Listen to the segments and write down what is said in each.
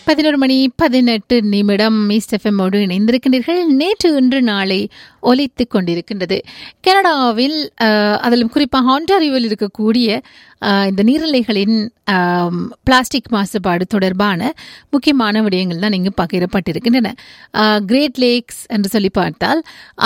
பதினோரு மணி பதினெட்டு நிமிடம் மீஸ்டெஃபமோடு இணைந்திருக்கின்றீர்கள் நேற்று இன்று நாளை ஒலித்துக் கொண்டிருக்கின்றது கனடாவில் அஹ், அதிலும் குறிப்பாக ஆண்டாரியோவில் இருக்கக்கூடிய அஹ், இந்த நீர்நிலைகளின் ஆம், பிளாஸ்டிக் மாசுபாடு தொடர்பான முக்கியமான விடயங்கள் தான் இங்கு பகிரப்பட்டிருக்கின்றன அஹ், கிரேட் லேக்ஸ் என்று சொல்லி பார்த்தால்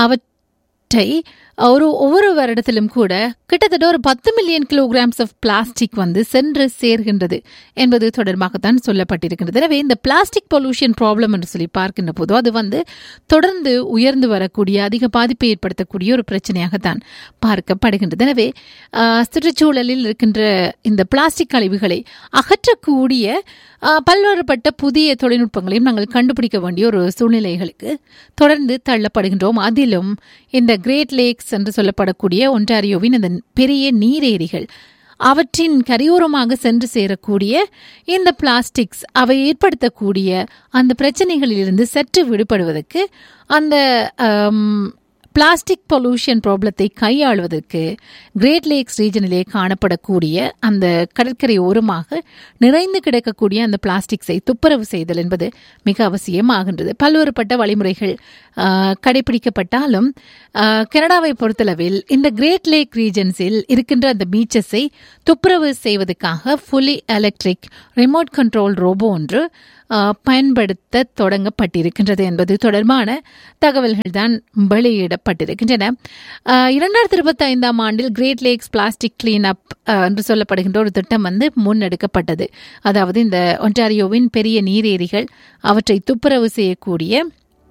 அவற்றை ஒரு ஒவ்வொரு வருடத்திலும் கூட கிட்டத்தட்ட ஒரு பத்து மில்லியன் கிலோகிராம்ஸ் ஆஃப் பிளாஸ்டிக் வந்து சென்று சேர்கின்றது என்பது தொடர்பாகத்தான் சொல்லப்பட்டிருக்கின்றது எனவே இந்த பிளாஸ்டிக் பொல்யூஷன் ப்ராப்ளம் என்று சொல்லி பார்க்கின்ற போது அது வந்து தொடர்ந்து உயர்ந்து வரக்கூடிய அதிக பாதிப்பை ஏற்படுத்தக்கூடிய ஒரு பிரச்சனையாகத்தான் பார்க்கப்படுகின்றது எனவே ஆஹ், சுற்றுச்சூழலில் இருக்கின்ற இந்த பிளாஸ்டிக் கழிவுகளை அகற்றக்கூடிய ஆஹ், பல்வேறுபட்ட புதிய தொழில்நுட்பங்களையும் நாங்கள் கண்டுபிடிக்க வேண்டிய ஒரு சூழ்நிலைகளுக்கு தொடர்ந்து தள்ளப்படுகின்றோம் அதிலும் இந்த கிரேட் லேக்ஸ் என்று சொல்லப்படக்கூடிய ஒன்டாரியோவின் இந்த பெரிய நீரேரிகள் அவற்றின் கரையோரமாக சென்று சேரக்கூடிய இந்த பிளாஸ்டிக்ஸ் அவை ஏற்படுத்தக்கூடிய அந்த பிரச்சனைகளிலிருந்து சற்று விடுபடுவதற்கு அந்த ஆம், பிளாஸ்டிக் பொல்யூஷன் ப்ராப்ளத்தை கையாளுவதற்கு கிரேட் லேக்ஸ் ரீஜனிலே காணப்படக்கூடிய அந்த கடற்கரை ஓரமாக நிறைந்து கிடக்கக்கூடிய அந்த பிளாஸ்டிக்ஸை துப்புரவு செய்தல் என்பது மிக அவசியமாகின்றது பல்வேறுபட்ட வழிமுறைகள் ஆஹ், கடைபிடிக்கப்பட்டாலும் ஆஹ், கனடாவை பொறுத்தளவில் இந்த கிரேட் லேக் ரீஜன்ஸில் இருக்கின்ற அந்த பீச்சஸை துப்புரவு செய்வதற்காக fully electric remote control robo ஒன்று ஆஹ், பயன்படுத்த தொடங்கப்பட்டிருக்கின்றது என்பது தொடர்பான தகவல்கள் தான் வெளியிடப்பட்டிருக்கின்றன ஆஹ், இரண்டாயிரத்தி இருபத்தி ஐந்தாம் ஆண்டில் Great Lakes plastic clean up என்று சொல்லப்படுகின்ற ஒரு திட்டம் வந்து முன்னெடுக்கப்பட்டது அதாவது இந்த ஒன்டாரியோவின் பெரிய நீரேரிகள் அவற்றை துப்புரவு செய்யக்கூடிய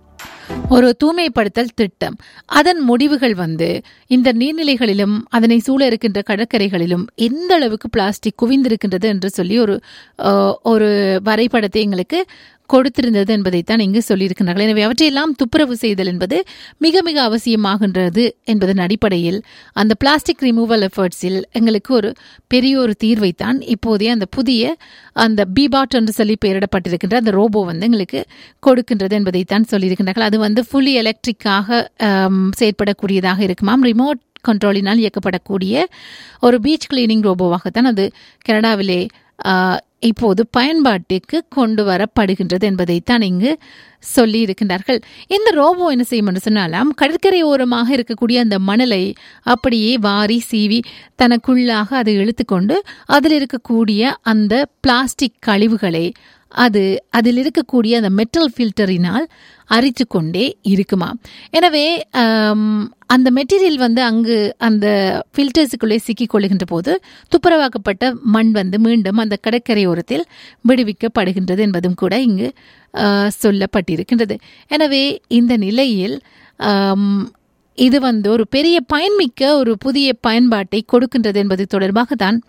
ஒரு தூய்மைப்படுத்தல் திட்டம் அதன் முடிவுகள் வந்து இந்த நீர்நிலைகளிலும் அதனை சூழ இருக்கின்ற கடற்கரைகளிலும் எந்த அளவுக்கு பிளாஸ்டிக் குவிந்திருக்கின்றது என்று சொல்லி ஒரு அஹ், ஒரு வரைபடத்தை எங்களுக்கு கொடுத்திருந்தது என்பதைத்தான் இங்கு சொல்லியிருக்கிறார்கள் எனவே அவற்றையெல்லாம் துப்புரவு செய்தல் என்பது மிக மிக அவசியமாகின்றது என்பதன் அடிப்படையில் அந்த பிளாஸ்டிக் ரிமூவல் எஃபர்ட்ஸில் எங்களுக்கு ஒரு பெரிய ஒரு தீர்வைத்தான் இப்போதைய அந்த புதிய அந்த பிபாட் என்று சொல்லி பெயரிடப்பட்டிருக்கின்ற அந்த ரோபோ வந்து எங்களுக்கு கொடுக்கின்றது என்பதைத்தான் சொல்லியிருக்கின்றார்கள் அது வந்து ஃபுல்லி எலக்ட்ரிக்காக செயற்படக்கூடியதாக இருக்குமாம் ரிமோட் கண்ட்ரோலினால் இயக்கப்படக்கூடிய ஒரு பீச் கிளீனிங் ரோபோவாகத்தான் அது கனடாவிலே ஆஹ், இப்போது பயன்பாட்டுக்கு கொண்டு வரப்படுகின்றது என்பதைத்தான் இங்கு சொல்லி இருக்கின்றார்கள் இந்த ரோபோ என்ன செய்யும் என்று சொன்னாலாம் கடற்கரை ஓரமாக இருக்கக்கூடிய அந்த மணலை அப்படியே வாரி சீவி தனக்குள்ளாக அதை இழுத்துக்கொண்டு அதில் இருக்கக்கூடிய அந்த பிளாஸ்டிக் கழிவுகளை அது அதில் இருக்கக்கூடிய அந்த மெட்டல் ஃபில்டரினால் அரித்து கொண்டே இருக்குமா எனவே ஆம், அந்த மெட்டீரியல் வந்து அங்கு அந்த ஃபில்டர்ஸுக்குள்ளே சிக்கிக் கொள்ளுகின்ற போது துப்புரவாக்கப்பட்ட மண் வந்து மீண்டும் அந்த கடற்கரையோரத்தில் விடுவிக்கப்படுகின்றது என்பதும் கூட இங்கு ஆ, சொல்லப்பட்டிருக்கின்றது எனவே இந்த நிலையில் ஆம், இது வந்து ஒரு பெரிய பயன்மிக்க ஒரு புதிய பயன்பாட்டை கொடுக்கின்றது என்பது தொடர்பாக தான்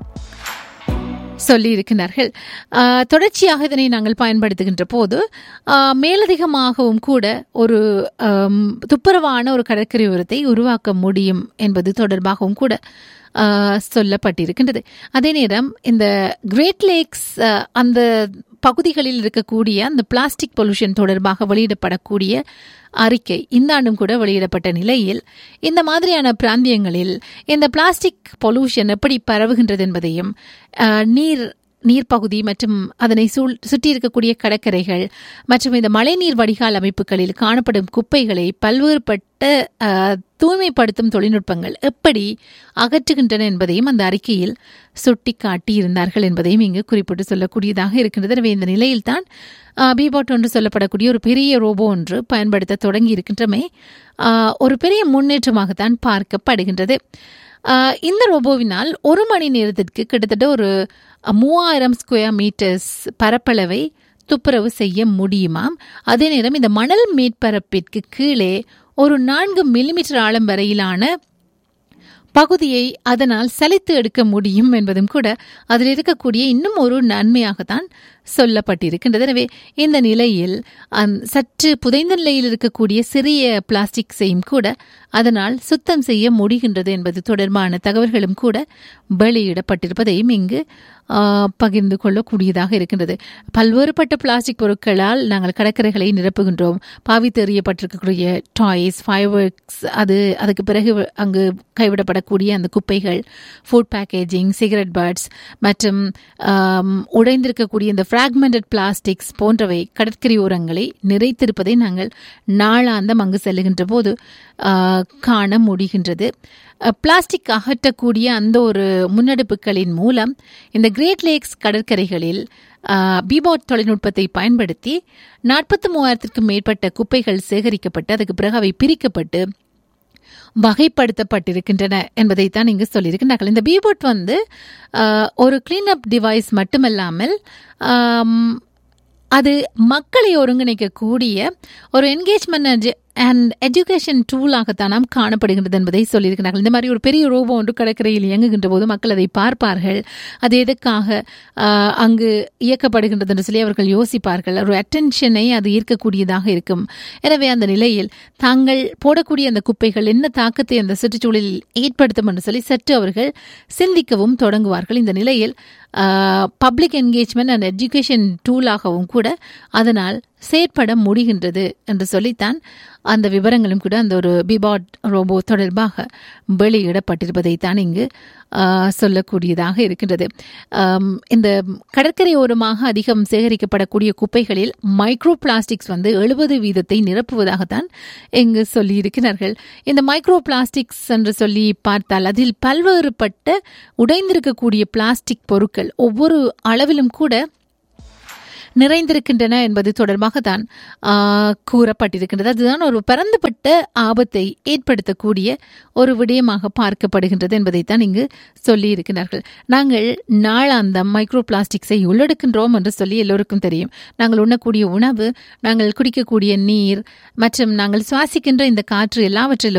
சொல்லியிருக்கிறார்கள் ஆஹ், தொடர்ச்சியாக இதனை நாங்கள் பயன்படுத்துகின்ற போது ஆஹ், மேலதிகமாகவும் கூட ஒரு ஆம், துப்புரவான ஒரு கடற்கரை உரத்தை உருவாக்க முடியும் என்பது தொடர்பாகவும் கூட ஆஹ், சொல்லப்பட்டிருக்கின்றது அதே நேரம் இந்த கிரேட் லேக்ஸ் ஆஹ், அந்த பகுதிகளில் இருக்கக்கூடிய அந்த பிளாஸ்டிக் பொல்யூஷன் தொடர்பாக வெளியிடப்படக்கூடிய அறிக்கை இந்த ஆண்டும் கூட வெளியிடப்பட்ட நிலையில் இந்த மாதிரியான பிராந்தியங்களில் இந்த பிளாஸ்டிக் பொல்யூஷன் எப்படி பரவுகின்றது என்பதையும் ஆஹ், நீர் நீர்ப்பகுதி மற்றும் அதனை சூழ் சுற்றி இருக்கக்கூடிய கடற்கரைகள் மற்றும் இந்த மழைநீர் வடிகால் அமைப்புகளில் காணப்படும் குப்பைகளை பல்வேறுபட்ட ஆஹ், தூய்மைப்படுத்தும் தொழில்நுட்பங்கள் எப்படி அகற்றுகின்றன என்பதையும் அந்த அறிக்கையில் சுட்டி காட்டியிருந்தார்கள் என்பதையும் இங்கு குறிப்பிட்டு சொல்லக்கூடியதாக இருக்கின்றது எனவே இந்த நிலையில்தான் பிபாட் ஒன்று சொல்லப்படக்கூடிய ஒரு பெரிய ரோபோ ஒன்று பயன்படுத்த தொடங்கி இருக்கின்றமை ஆஹ், ஒரு பெரிய முன்னேற்றமாகத்தான் பார்க்கப்படுகின்றது ஆஹ், இந்த ரோபோவினால் ஒரு மணி நேரத்திற்கு கிட்டத்தட்ட ஒரு மூவாயிரம் ஸ்கொயர் மீட்டர்ஸ் பரப்பளவை துப்புரவு செய்ய முடியுமாம் அதே நேரம் இந்த மணல் மேற்பரப்பிற்கு கீழே ஒரு நான்கு மில்லிமீட்டர் ஆழம் வரையிலான பகுதியை அதனால் சலித்து எடுக்க முடியும் என்பதும் கூட அதில் இருக்கக்கூடிய இன்னும் ஒரு நன்மையாகத்தான் சொல்லப்பட்டிருக்கின்றது எனவே இந்த நிலையில் அந் சற்று புதைந்த நிலையில் இருக்கக்கூடிய சிறிய பிளாஸ்டிக்ஸையும் கூட அதனால் சுத்தம் செய்ய முடிகின்றது என்பது தொடர்பான தகவல்களும் கூட வெளியிடப்பட்டிருப்பதையும் இங்கு ஆஹ், பகிர்ந்து கொள்ளக்கூடியதாக இருக்கின்றது பல்வேறுபட்ட பிளாஸ்டிக் பொருட்களால் நாங்கள் கடற்கரைகளை நிரப்புகின்றோம் பாவித்து எறியப்பட்டிருக்கக்கூடிய டாய்ஸ் ஃபைவ் அது அதுக்கு பிறகு அங்கு கைவிடப்படக்கூடிய அந்த குப்பைகள் ஃபுட் பேக்கேஜிங் சிகரெட் பட்ஸ் மற்றும் ஆம், உடைந்திருக்கக்கூடிய இந்த ஃப்ராக்மெண்டட் பிளாஸ்டிக்ஸ் போன்றவை கடற்கரையோரங்களை நிறைத்திருப்பதை நாங்கள் நாளாந்தம் அங்கு செல்லுகின்ற போது ஆ, காண முடிகின்றது அ, பிளாஸ்டிக் அகற்றக்கூடிய அந்த ஒரு முன்னெடுப்புகளின் மூலம் இந்த கிரேட் லேக்ஸ் கடற்கரைகளில் பிபாட் தொழில்நுட்பத்தை பயன்படுத்தி நாற்பத்தி மூவாயிரத்திற்கும் மேற்பட்ட குப்பைகள் சேகரிக்கப்பட்டு அதுக்கு பிறகு அவை பிரிக்கப்பட்டு வகைப்படுத்தப்பட்டிருக்கின்றன என்பதைத்தான் இங்கு சொல்லியிருக்கின்றார்கள் இந்த பீபோட் வந்து ஆஹ், ஒரு கிளீனப் டிவைஸ் மட்டுமல்லாமல் ஆம், அது மக்களை ஒருங்கிணைக்கக்கூடிய ஒரு என்கேஜ்மெண்ட் அண்ட் எஜுகேஷன் டூலாகத்தான் நாம் காணப்படுகின்றது என்பதை சொல்லியிருக்கிறார்கள் இந்த மாதிரி ஒரு பெரிய ரோபோ ஒன்று கடற்கரையில் இயங்குகின்ற போது மக்கள் அதை பார்ப்பார்கள் அது எதுக்காக ஆஹ், அங்கு இயக்கப்படுகின்றது என்று சொல்லி அவர்கள் யோசிப்பார்கள் ஒரு அட்டென்ஷனை அது ஈர்க்கக்கூடியதாக இருக்கும் எனவே அந்த நிலையில் தாங்கள் போடக்கூடிய அந்த குப்பைகள் என்ன தாக்கத்தை அந்த சுற்றுச்சூழலில் ஏற்படுத்தும் என்று சொல்லி சற்று அவர்கள் சிந்திக்கவும் தொடங்குவார்கள் இந்த நிலையில் பப்ளிக் என்கேஜ்மெண்ட் அண்ட் எஜுகேஷன் டூலாகவும் கூட அதனால் செயற்பட முடிகின்றது என்று சொல்லித்தான் அந்த விவரங்களும் கூட அந்த ஒரு பிபாட் ரோபோ தொடர்பாக வெளியிடப்பட்டிருப்பதை தான் இங்கு ஆஹ், சொல்லக்கூடியதாக இருக்கின்றது ஆம், இந்த கடற்கரை ஓரமாக அதிகம் சேகரிக்கப்படக்கூடிய குப்பைகளில் மைக்ரோ பிளாஸ்டிக்ஸ் வந்து எழுபது வீதத்தை நிரப்புவதாகத்தான் இங்கு சொல்லியிருக்கிறார்கள் இந்த மைக்ரோ பிளாஸ்டிக்ஸ் என்று சொல்லி பார்த்தால் அதில் பல்வேறுபட்ட உடைந்திருக்கக்கூடிய பிளாஸ்டிக் பொருட்கள் ஒவ்வொரு அளவிலும் கூட நிறைந்திருக்கின்றன என்பது தொடர்பாக தான் கூறப்பட்டிருக்கின்றது அதுதான் ஒரு பரந்துபட்ட ஆபத்தை ஏற்படுத்தக்கூடிய ஒரு விடயமாக பார்க்கப்படுகின்றது என்பதைத்தான் இங்கு சொல்லியிருக்கிறார்கள் நாங்கள் நாளாந்தம் மைக்ரோ பிளாஸ்டிக்ஸை உள்ளெடுக்கின்றோம் என்று சொல்லி எல்லோருக்கும் தெரியும் நாங்கள் உண்ணக்கூடிய உணவு நாங்கள் குடிக்கக்கூடிய நீர் மற்றும் நாங்கள் சுவாசிக்கின்ற இந்த காற்று எல்லாவற்றிலும்